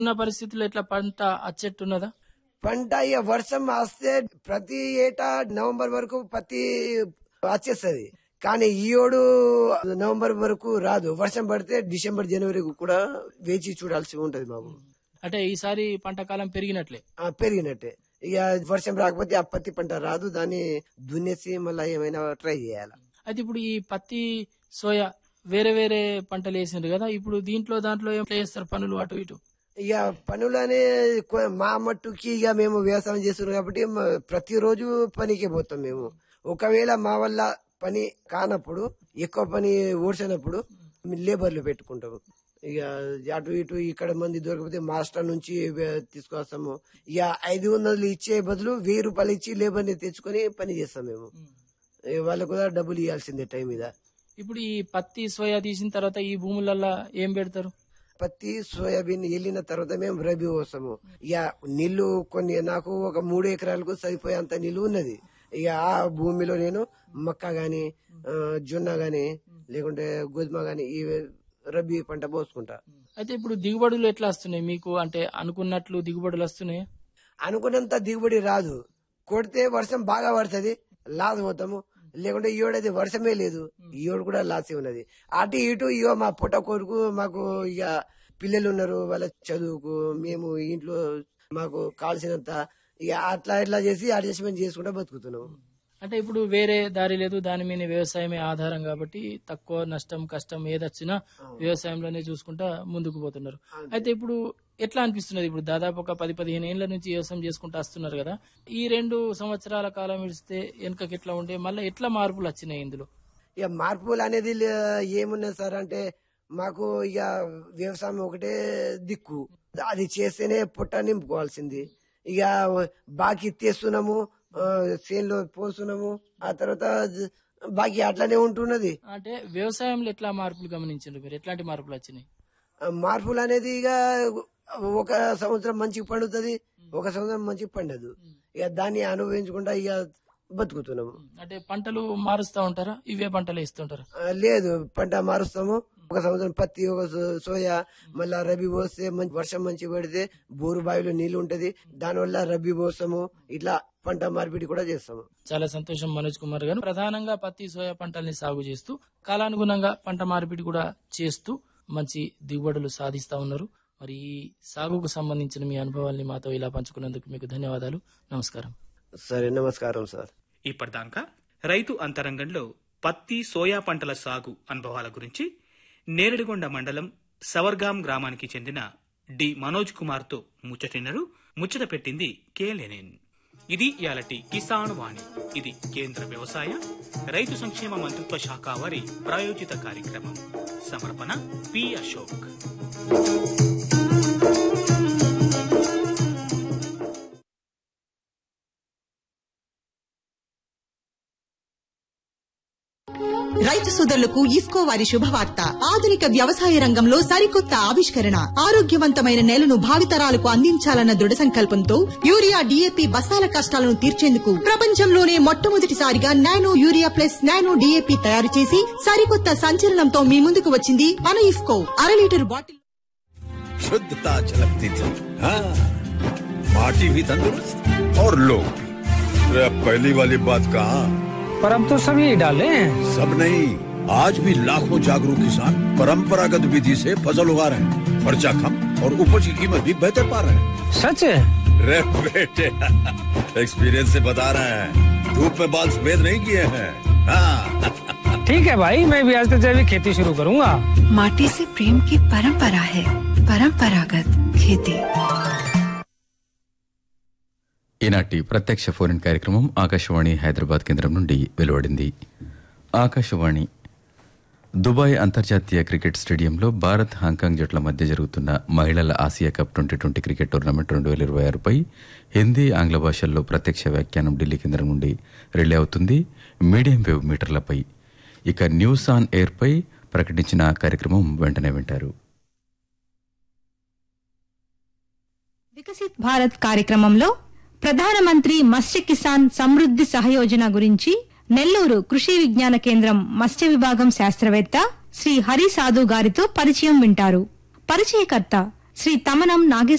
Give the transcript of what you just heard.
ఉన్న పరిస్థితుల్లో ఇట్లా పంట అచ్చెట్టున్నదా పంట ఇక వర్షం వస్తే ప్రతి ఏటా నవంబర్ వరకు పత్తి వచ్చేస్తుంది కానీ ఈ ఏడు నవంబర్ వరకు రాదు వర్షం పడితే డిసెంబర్ జనవరి కూడా వేచి చూడాల్సి ఉంటది మాకు అంటే ఈసారి పంట కాలం పెరిగినట్లే ఆ, పెరిగినట్టే ఇక వర్షం రాకపోతే ఆ పత్తి పంట రాదు దాన్ని దున్నేసి మళ్ళీ ఏమైనా ట్రై చేయాలి అయితే ఇప్పుడు ఈ పత్తి సోయా వేరే వేరే పంటలు వేసిండ్రు కదా ఇప్పుడు దీంట్లో దాంట్లో ఏం చేస్తారు పనులు అటు ఇటు ఇక పనులనే కొ- మా మట్టుకి ఇక మేము వ్యవసాయం చేస్తున్నాం కాబట్టి మ- ప్రతిరోజు పనికి పోతాం మేము ఒకవేళ మా వల్ల పని కానప్పుడు ఎక్కువ పని ఓడ్చినప్పుడు లేబర్లు పెట్టుకుంటాము ఇక అటు ఇటు ఇక్కడ మంది దొరకకపోతే మాస్టర్ నుంచి వే- తీసుకొస్తాము ఇక ఐదు వందలు ఇచ్చే బదులు వెయ్యి రూపాయలు ఇచ్చి లేబర్ని తెచ్చుకొని పని చేస్తాం మేము ఇక వాళ్ళకు కూడా డబ్బులు ఇవ్వాల్సిందే టైం మీద ఇప్పుడు ఈ పత్తి సోయా తీసిన తర్వాత ఈ భూములల్లో ఏం పెడతారు పత్తి సోయాబీన్ వెళ్ళిన తర్వాత మేము రబీ వస్తాము ఇక నీళ్లు కొన్ని నాకు ఒక మూడు ఎకరాలకు సరిపోయేంత నీళ్లు ఉన్నది ఇక ఆ భూమిలో నేను మక్క గాని ఆ, జొన్న గాని లేకుంటే గోధుమ గాని ఈ రబీ పంట పోసుకుంటా అయితే ఇప్పుడు దిగుబడులు ఎట్లా వస్తున్నాయి మీకు అంటే అనుకున్నట్లు దిగుబడులు వస్తున్నాయి అనుకున్నంత దిగుబడి రాదు కొడితే వర్షం బాగా పడుతుంది లాస్ పోతాము లేకుంటే ఈ ఏడాది వర్షమే లేదు ఈ ఏడు కూడా లాసే ఉన్నది అటు ఇటు ఇగో మా పుట్ట కొడుకు మాకు ఇక పిల్లలు ఉన్నారు వాళ్ళ చదువుకు మేము ఇంట్లో మాకు కావాల్సినంత ఇక అట్లా ఇట్లా చేసి అడ్జస్ట్మెంట్ చేసుకుంటా బతుకుతున్నాము అంటే ఇప్పుడు వేరే దారి లేదు దాని మీద వ్యవసాయమే ఆధారం కాబట్టి తక్కువ నష్టం కష్టం ఏదొచ్చినా వ్యవసాయంలోనే చూసుకుంటా ముందుకు పోతున్నారు అయితే ఇప్పుడు ఎట్లా అనిపిస్తున్నది ఇప్పుడు దాదాపు ఒక పది పదిహేను ఏళ్ల నుంచి వ్యవసాయం చేసుకుంటూ వస్తున్నారు కదా ఈ రెండు సంవత్సరాల కాలం ఇడిస్తే వెనుకకి ఎట్లా ఉండే మళ్ళీ ఎట్లా మార్పులు వచ్చినాయి ఇందులో ఇక మార్పులు అనేది లే- ఏమున్నది సార్ అంటే మాకు ఇక వ్యవసాయం ఒకటే దిక్కు అది చేస్తేనే పుట్ట నింపుకోవాల్సింది ఇక బాకీ తీస్తున్నాము ఆ, చేనులో పోస్తున్నాము ఆ తర్వాత జ- బాకీ అట్లానే ఉంటున్నది అంటే వ్యవసాయంలో ఎట్లా మార్పులు గమనించండి మీరు ఎట్లాంటి మార్పులు వచ్చినాయి ఆ మార్పులు అనేది ఇక ఒక సంవత్సరం మంచిగా పండుతుంది ఒక సంవత్సరం మంచిగా పండదు ఇక దాన్ని అనుభవించకుండా ఇక బతుకుతున్నాము అంటే పంటలు మారుస్తా ఉంటారా ఇవే పంటలు వేస్తుంటారా ఆ, లేదు పంట మారుస్తాము ఒక సంవత్సరం పత్తి ఒక సో- సోయా మళ్ళా రబీ పోస్తే మంచి వర్షం మంచి పడితే బోరు బావిలో నీళ్లు ఉంటది దానివల్ల రబీ పోస్తాము ఇట్లా పంట మార్పిడి కూడా చేస్తాము చాలా సంతోషం మనోజ్ కుమార్ గారు ప్రధానంగా పత్తి సోయా పంటల్ని సాగు చేస్తూ కాలానుగుణంగా పంట మార్పిడి కూడా చేస్తూ మంచి దిగుబడులు సాధిస్తా ఉన్నారు మరి ఈ సాగుకు సంబంధించిన మీ అనుభవాల్ని మాతో ఇలా పంచుకున్నందుకు మీకు ధన్యవాదాలు నమస్కారం సరే నమస్కారం సార్ ఇప్పటిదాకా రైతు అంతరంగంలో పత్తి సోయా పంటల సాగు అనుభవాల గురించి నేరడిగొండ మండలం సవర్గాం గ్రామానికి చెందిన డి మనోజ్ కుమార్ తో ముచ్చటినరు ముచ్చట పెట్టింది కె లెనిన్ ఇది ఇయాలటి కిసాన్ వాణి ఇది కేంద్ర వ్యవసాయ రైతు సంక్షేమ మంత్రిత్వ శాఖ వారి ప్రాయోజిత కార్యక్రమం సమర్పణ పి అశోక్ రైతు సోదరులకు ఇఫ్కో వారి శుభవార్త ఆధునిక వ్యవసాయ రంగంలో సరికొత్త ఆవిష్కరణ ఆరోగ్యవంతమైన నేలను భావితరాలకు అందించాలన్న దృఢ సంకల్పంతో యూరియా డిఏపి బస్తాల కష్టాలను తీర్చేందుకు ప్రపంచంలోనే మొట్టమొదటిసారిగా nano urea plus nano DAP తయారు చేసి సరికొత్త సంచలనంతో మీ ముందుకు వచ్చింది మన ఇఫ్కో అర లీటర్ బాటిల్ शुद्धता झलकती थी हाँ माटी भी तंदुरुस्त और लोग भी अरे अब पहली वाली बात कहा पर अब तो सभी डाले हैं सब नहीं आज भी लाखों जागरूक किसान परंपरागत विधि से फसल उगा रहे हैं खर्चा कम और उपज की कीमत भी बेहतर पा रहे हैं सच है रे बेटे एक्सपीरियंस से बता रहे हैं धूप में बाल सफेद नहीं किए हैं हाँ ठीक है भाई मैं भी आज से जैविक खेती शुरू करूंगा माटी से प्रेम की परंपरा है परंपरागत खेती ఈనాటి ప్రత్యక్ష ఫోన్ కార్యక్రమం ఆకాశవాణి హైదరాబాద్ కేంద్రం నుండి వెలువడింది ఆకాశవాణి దుబాయ్ అంతర్జాతీయ క్రికెట్ స్టేడియంలో భారత్ హాంకాంగ్ జట్ల మధ్య జరుగుతున్న మహిళల Asia cup twenty twenty cricket tournament రెండు వేల ఇరవై ఆరుపై హిందీ ఆంగ్ల భాషల్లో ప్రత్యక్ష వ్యాఖ్యానం ఢిల్లీ కేంద్రం నుండి రిలే అవుతుంది మీడియం వేవ్ మీటర్లపై ఇక న్యూస్ ఆన్ ఎయిర్పై ప్రకటించిన కార్యక్రమం వెంటనే వింటారు వికసిత్ భారత్ కార్యక్రమంలో ప్రధానమంత్రి మత్స్య కిసాన్ సమృద్ధి సహయోజన గురించి నెల్లూరు కృషి విజ్ఞాన కేంద్రం మత్స్య విభాగం శాస్త్రవేత్త శ్రీ హరి సాధు గారితో పరిచయం వింటారు పరిచయకర్త శ్రీ తమనం నాగేశ్వర